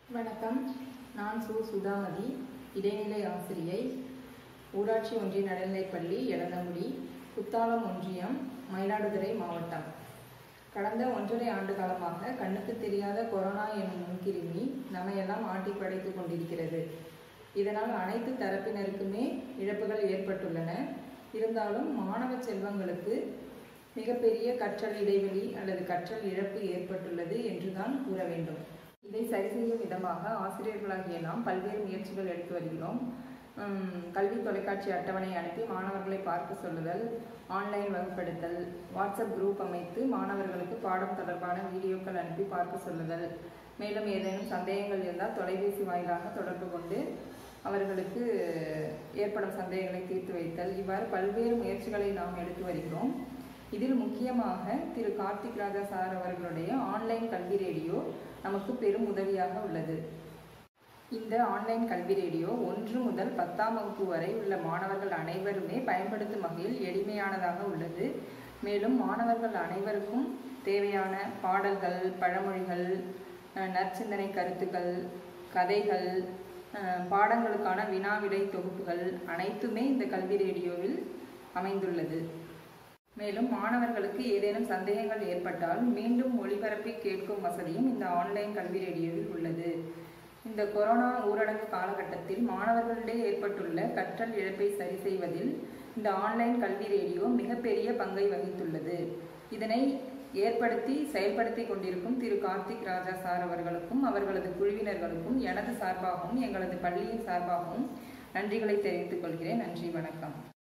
வணக்கம் நான் சு சுதாமதி இடைநிலை ஆசிரியை ஊராட்சி ஒன்றிய நடுநிலைப்பள்ளி எலந்தங்குடி குத்தாலம் ஒன்றியம் மயிலாடுதுறை மாவட்டம் கடந்த ஒன்றரை ஆண்டு காலமாக கண்ணுக்கு தெரியாத கொரோனா எனும் நுண்கிருமி நம்மையெல்லாம் ஆட்டி படைத்து கொண்டிருக்கிறது இதனால் அனைத்து தரப்பினருக்குமே இழப்புகள் ஏற்பட்டுள்ளன இருந்தாலும் மாணவ செல்வங்களுக்கு மிகப்பெரிய கற்றல் இடைவெளி அல்லது கற்றல் இழப்பு ஏற்பட்டுள்ளது என்றுதான் கூற வேண்டும் இதை சரி செய்யும் விதமாக ஆசிரியர்களாகிய நாம் பல்வேறு முயற்சிகள் எடுத்து வருகிறோம் உம், கல்வி தொலைக்காட்சி அட்டவணை அனுப்பி மாணவர்களை பார்க்க சொல்லுதல் ஆன்லைன் வகுப்பெடுத்தல் வாட்ஸ்அப் குரூப் அமைத்து மாணவர்களுக்கு பாடம் தொடர்பான வீடியோக்கள் அனுப்பி பார்க்க சொல்லுதல் மேலும் ஏதேனும் சந்தேகங்கள் இருந்தால் தொலைபேசி வாயிலாக தொடர்பு கொண்டு அவர்களுக்கு ஏற்படும் சந்தேகங்களை தீர்த்து வைத்தல் இவ்வாறு பல்வேறு முயற்சிகளை நாம் எடுத்து வருகிறோம் இதில் முக்கியமாக திரு கார்த்திக் ராஜா சார் அவர்களுடைய ஆன்லைன் கல்வி ரேடியோ நமக்கு பெரும் உதவியாக உள்ளது இந்த ஆன்லைன் கல்வி ரேடியோ ஒன்று முதல் பத்தாம் வகுப்பு வரை உள்ள மாணவர்கள் அனைவருமே பயன்படுத்தும் வகையில் எளிமையானதாக உள்ளது மேலும் மாணவர்கள் அனைவருக்கும் தேவையான பாடல்கள் பழமொழிகள் அஹ், நற்சிந்தனை கருத்துக்கள் கதைகள் அஹ், பாடங்களுக்கான வினா விடை தொகுப்புகள் அனைத்துமே இந்த கல்வி ரேடியோவில் அமைந்துள்ளது மேலும் மாணவர்களுக்கு ஏதேனும் சந்தேகங்கள் ஏற்பட்டால் மீண்டும் ஒளிபரப்பி கேட்கும் வசதியும் இந்த ஆன்லைன் கல்வி ரேடியோவில் உள்ளது இந்த கொரோனா ஊரடங்கு காலகட்டத்தில் மாணவர்களிடையே ஏற்பட்டுள்ள கற்றல் இழப்பை சரி செய்வதில் இந்த ஆன்லைன் கல்வி ரேடியோ மிகப்பெரிய பங்கை வகித்துள்ளது இதனை ஏற்படுத்தி செயல்படுத்தி கொண்டிருக்கும் திரு கார்த்திக் ராஜா சார் அவர்களுக்கும் அவர்களது குழுவினர்களுக்கும் எனது சார்பாகவும் எங்களது பள்ளியின் சார்பாகவும் நன்றிகளை தெரிவித்துக் கொள்கிறேன் நன்றி வணக்கம்